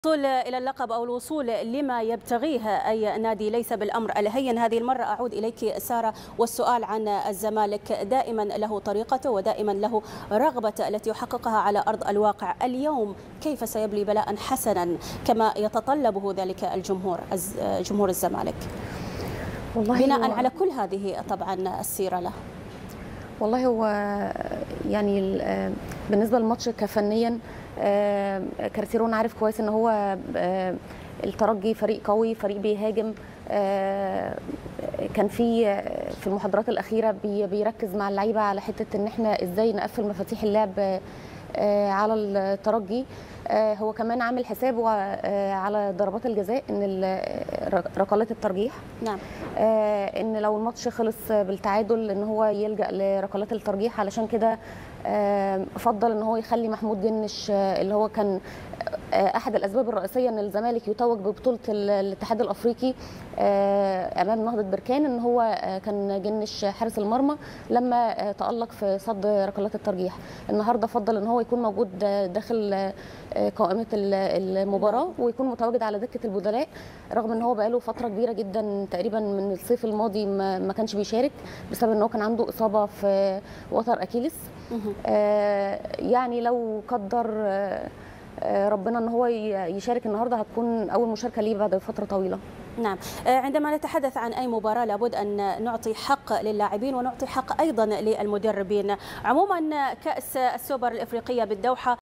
الوصول إلى اللقب أو الوصول لما يبتغيه أي نادي ليس بالأمر الهين هذه المرة أعود إليك سارة والسؤال عن الزمالك دائما له طريقته ودائما له رغبة التي يحققها على أرض الواقع اليوم كيف سيبلي بلاء حسنا كما يتطلبه ذلك الجمهور جمهور الزمالك والله بناء هو على كل هذه طبعا السيرة له والله هو يعني ال- بالنسبه للماتش كفنيا آه، كارتيرون عارف كويس ان هو آه، الترجي فريق قوي فريق بيهاجم آه، كان في في المحاضرات الاخيره بي- بيركز مع اللعيبه على حته ان احنا ازاي نقفل مفاتيح اللعب آه، على الترجي آه، هو كمان عامل حسابه آه، على ضربات الجزاء ان ال- ركلات الترجيح نعم آه، ان لو الماتش خلص بالتعادل ان هو يلجا لركلات الترجيح علشان كده آه، فضل ان هو يخلي محمود جنش آه، اللي هو كان آه، احد الاسباب الرئيسيه ان الزمالك يتوج ببطوله ال- الاتحاد الافريقي آه، امام نهضه بركان ان هو آه، كان جنش حارس المرمى لما آه، تالق في صد ركلات الترجيح النهارده فضل ان هو يكون موجود آه، داخل آه، قائمه ال- المباراه ويكون متواجد على دكه البدلاء رغم ان هو بقاله فتره كبيره جدا تقريبا من الصيف الماضي ما ما كانش بيشارك بسبب ان هو كان عنده اصابه في وتر اكيلس مهم. آه، يعني لو قدر آه، آه، ربنا ان هو ي- يشارك النهارده هتكون اول مشاركه ليه بعد فتره طويله نعم آه، عندما نتحدث عن أي مباراة لابد أن نعطي حق للاعبين ونعطي حق أيضا للمدربين عموما كأس السوبر الإفريقية بالدوحة